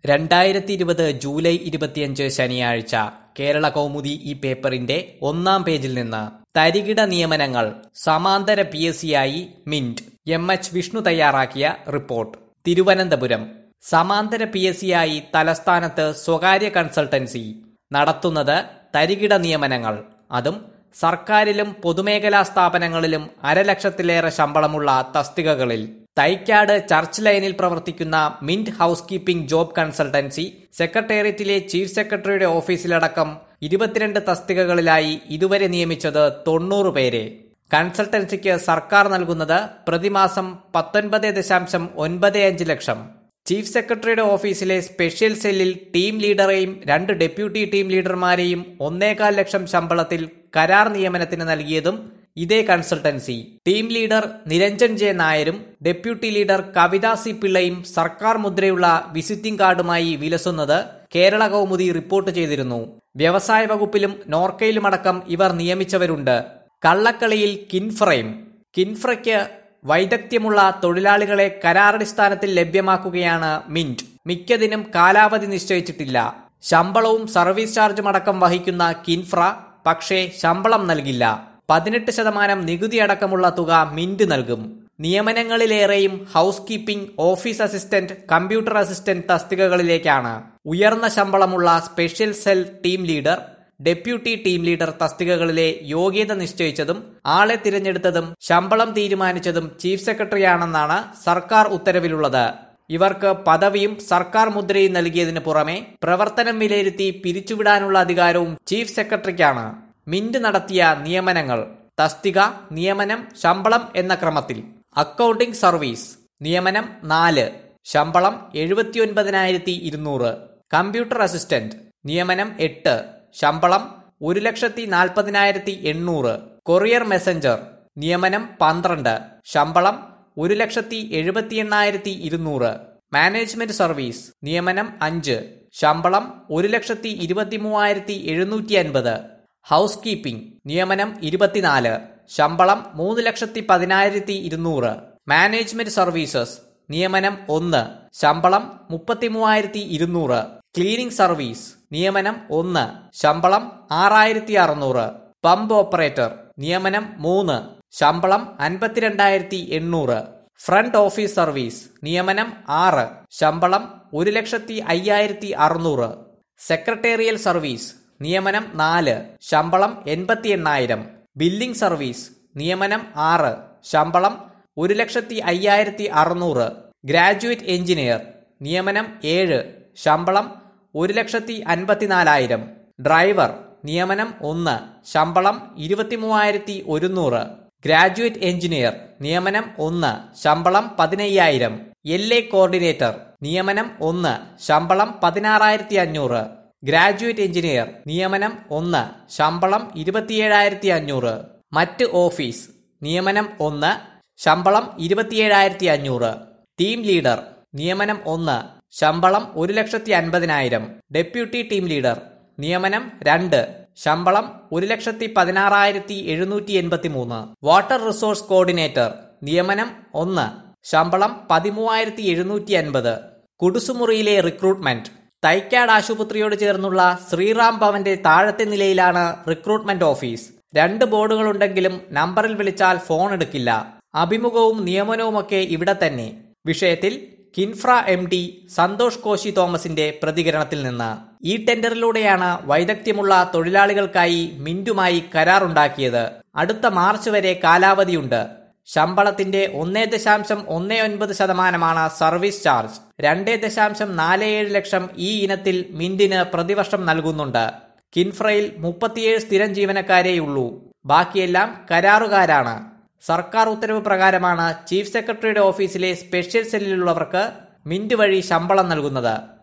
രണ്ടായിരത്തി ഇരുപത് ജൂലൈ ഇരുപത്തിയഞ്ച് ശനിയാഴ്ച കേരള കൗമുദി ഈ പേപ്പറിന്റെ ഒന്നാം പേജിൽ നിന്ന് തരികിട നിയമനങ്ങൾ സമാന്തര പി എസ് സിയായി മിന്റ് എം എച്ച് വിഷ്ണു തയ്യാറാക്കിയ റിപ്പോർട്ട് തിരുവനന്തപുരം സമാന്തര പി എസ് സിയായി തലസ്ഥാനത്ത് സ്വകാര്യ കൺസൾട്ടൻസി നടത്തുന്നത് തരികിട നിയമനങ്ങൾ അതും സർക്കാരിലും പൊതുമേഖലാ സ്ഥാപനങ്ങളിലും അരലക്ഷത്തിലേറെ ശമ്പളമുള്ള തസ്തികകളിൽ തൈക്കാട് ചർച്ച് ലൈനിൽ പ്രവർത്തിക്കുന്ന Mint housekeeping job consultancy സെക്രട്ടേറിയറ്റിലെ ചീഫ് സെക്രട്ടറിയുടെ ഓഫീസിലടക്കം ഇരുപത്തിരണ്ട് തസ്തികകളിലായി ഇതുവരെ നിയമിച്ചത് തൊണ്ണൂറ് പേരെ കൺസൾട്ടൻസിക്ക് സർക്കാർ നൽകുന്നത് പ്രതിമാസം പത്തൊൻപത് ദശാംശം ഒൻപത് അഞ്ച് ലക്ഷം ചീഫ് സെക്രട്ടറിയുടെ ഓഫീസിലെ സ്പെഷ്യൽ സെല്ലിൽ ടീം ലീഡറെയും രണ്ട് ഡെപ്യൂട്ടി ടീം ലീഡർമാരെയും ഒന്നേകാൽ ലക്ഷം ശമ്പളത്തിൽ കരാർ നിയമനത്തിന് നൽകിയതും ഇതേ consultancy team leader Niranjan J നായരും ഡെപ്യൂട്ടി ലീഡർ കവിത സി പിള്ളയും സർക്കാർ മുദ്രയുള്ള വിസിറ്റിംഗ് കാർഡുമായി വിലസുന്നത് കേരള കൗമുദി റിപ്പോർട്ട് ചെയ്തിരുന്നു വ്യവസായ വകുപ്പിലും നോർക്കയിലുമടക്കം ഇവർ നിയമിച്ചവരുണ്ട് കള്ളക്കളിയിൽ കിൻഫ്രയും കിൻഫ്രയ്ക്ക് വൈദഗ്ധ്യമുള്ള തൊഴിലാളികളെ കരാറടിസ്ഥാനത്തിൽ ലഭ്യമാക്കുകയാണ് മിന്റ് മിക്കതിനും കാലാവധി നിശ്ചയിച്ചിട്ടില്ല ശമ്പളവും സർവീസ് ചാർജും അടക്കം വഹിക്കുന്ന കിൻഫ്ര പക്ഷേ ശമ്പളം നൽകില്ല പതിനെട്ട് ശതമാനം നികുതി അടക്കമുള്ള തുക മിന്റ് നൽകും നിയമനങ്ങളിലേറെയും housekeeping office assistant computer assistant തസ്തികകളിലേക്കാണ് ഉയർന്ന ശമ്പളമുള്ള special cell team leader deputy team leader തസ്തികകളിലെ യോഗ്യത നിശ്ചയിച്ചതും ആളെ തിരഞ്ഞെടുത്തതും ശമ്പളം തീരുമാനിച്ചതും ചീഫ് സെക്രട്ടറിയാണെന്നാണ് സർക്കാർ ഉത്തരവിലുള്ളത് ഇവർക്ക് പദവിയും സർക്കാർ മുദ്രയും നൽകിയതിനു പുറമെ പ്രവർത്തനം വിലയിരുത്തി പിരിച്ചുവിടാനുള്ള അധികാരവും ചീഫ് സെക്രട്ടറിക്കാണ് മിന്റ് നടത്തിയ നിയമനങ്ങൾ തസ്തിക നിയമനം ശമ്പളം എന്ന ക്രമത്തിൽ അക്കൗണ്ടിംഗ് സർവീസ് നിയമനം നാല് ശമ്പളം എഴുപത്തിയൊൻപതിനായിരത്തി ഇരുന്നൂറ് കമ്പ്യൂട്ടർ അസിസ്റ്റന്റ് നിയമനം എട്ട് ശമ്പളം ഒരു ലക്ഷത്തി നാൽപ്പതിനായിരത്തി എണ്ണൂറ് കൊറിയർ മെസ്സഞ്ചർ നിയമനം പന്ത്രണ്ട് ശമ്പളം ഒരു ലക്ഷത്തി എഴുപത്തി എണ്ണായിരത്തി ഇരുന്നൂറ് മാനേജ്മെന്റ് സർവീസ് നിയമനം അഞ്ച് ശമ്പളം ഒരു ലക്ഷത്തി ഇരുപത്തി മൂവായിരത്തി എഴുന്നൂറ്റി അൻപത് ഹൗസ് കീപ്പിംഗ് നിയമനം ഇരുപത്തിനാല് ശമ്പളം മൂന്ന് ലക്ഷത്തി പതിനായിരത്തി ഇരുന്നൂറ് മാനേജ്മെന്റ് സർവീസസ് നിയമനം ഒന്ന് ശമ്പളം മുപ്പത്തി മൂവായിരത്തി ഇരുന്നൂറ് ക്ലീനിംഗ് സർവീസ് നിയമനം ഒന്ന് ശമ്പളം ആറായിരത്തി അറുന്നൂറ് പമ്പ് ഓപ്പറേറ്റർ നിയമനം മൂന്ന് ശമ്പളം അൻപത്തിരണ്ടായിരത്തി എണ്ണൂറ് ഫ്രണ്ട് ഓഫീസ് സർവീസ് നിയമനം ആറ് ശമ്പളം ഒരു ലക്ഷത്തി അയ്യായിരത്തി അറുന്നൂറ് സെക്രട്ടേറിയൽ സർവീസ് നിയമനം നാല് ശമ്പളം എൺപത്തി എണ്ണായിരം ബില്ലിംഗ് സർവീസ് നിയമനം ആറ് ശമ്പളം ഒരു ലക്ഷത്തി അയ്യായിരത്തി അറുന്നൂറ് ഗ്രാജുവേറ്റ് എഞ്ചിനീയർ നിയമനം ഏഴ് ശമ്പളം ഒരു ലക്ഷത്തി അൻപത്തിനാലായിരം ഡ്രൈവർ നിയമനം ഒന്ന് ശമ്പളം ഇരുപത്തി മൂവായിരത്തി ഒരുന്നൂറ് ഗ്രാജുവേറ്റ് എഞ്ചിനീയർ നിയമനം ഒന്ന് ശമ്പളം പതിനയ്യായിരം എൽ എ കോർഡിനേറ്റർ നിയമനം ഒന്ന് ശമ്പളം പതിനാറായിരത്തി അഞ്ഞൂറ് ഗ്രാജുവേറ്റ് എഞ്ചിനീയർ നിയമനം ഒന്ന് ശമ്പളം ഇരുപത്തിയേഴായിരത്തി അഞ്ഞൂറ് മറ്റ് ഓഫീസ് നിയമനം ഒന്ന് ശമ്പളം ഇരുപത്തിയേഴായിരത്തി അഞ്ഞൂറ് ടീം ലീഡർ നിയമനം ഒന്ന് ശമ്പളം ഒരു ലക്ഷത്തി അൻപതിനായിരം ഡെപ്യൂട്ടി ടീം ലീഡർ നിയമനം രണ്ട് ശമ്പളം ഒരു ലക്ഷത്തി പതിനാറായിരത്തി എഴുന്നൂറ്റി എൺപത്തി മൂന്ന് വാട്ടർ റിസോഴ്സ് കോർഡിനേറ്റർ നിയമനം ഒന്ന് ശമ്പളം പതിമൂവായിരത്തി എഴുന്നൂറ്റി അൻപത് കുടുസുമുറിയിലെ റിക്രൂട്ട്മെന്റ് തൈക്കാട് ആശുപത്രിയോട് ചേർന്നുള്ള ശ്രീറാം ഭവന്റെ താഴത്തെ നിലയിലാണ് റിക്രൂട്ട്മെന്റ് ഓഫീസ് രണ്ട് ബോർഡുകളുണ്ടെങ്കിലും നമ്പറിൽ വിളിച്ചാൽ ഫോൺ എടുക്കില്ല അഭിമുഖവും നിയമനവുമൊക്കെ ഇവിടെ തന്നെ വിഷയത്തിൽ കിൻഫ്ര എം ഡി സന്തോഷ് കോശി തോമസിന്റെ പ്രതികരണത്തിൽ നിന്ന് ഈ ടെൻഡറിലൂടെയാണ് വൈദഗ്ധ്യമുള്ള തൊഴിലാളികൾക്കായി മിന്റുമായി കരാറുണ്ടാക്കിയത് അടുത്ത മാർച്ച് വരെ കാലാവധിയുണ്ട് ശമ്പളത്തിന്റെ ഒന്നേ ദശാംശം ഒന്നേ ഒൻപത് ശതമാനമാണ് സർവീസ് ചാർജ് രണ്ടേ ദശാംശം നാല് ഏഴ് ലക്ഷം ഈ ഇനത്തിൽ മിന്റിന് പ്രതിവർഷം നൽകുന്നുണ്ട് കിൻഫ്രയിൽ മുപ്പത്തിയേഴ് സ്ഥിരം ജീവനക്കാരേയുള്ളൂ ബാക്കിയെല്ലാം കരാറുകാരാണ് സർക്കാർ ഉത്തരവ് പ്രകാരമാണ് ചീഫ് സെക്രട്ടറിയുടെ ഓഫീസിലെ സ്പെഷ്യൽ സെല്ലിലുള്ളവർക്ക് മിന്റ് വഴി ശമ്പളം നൽകുന്നത്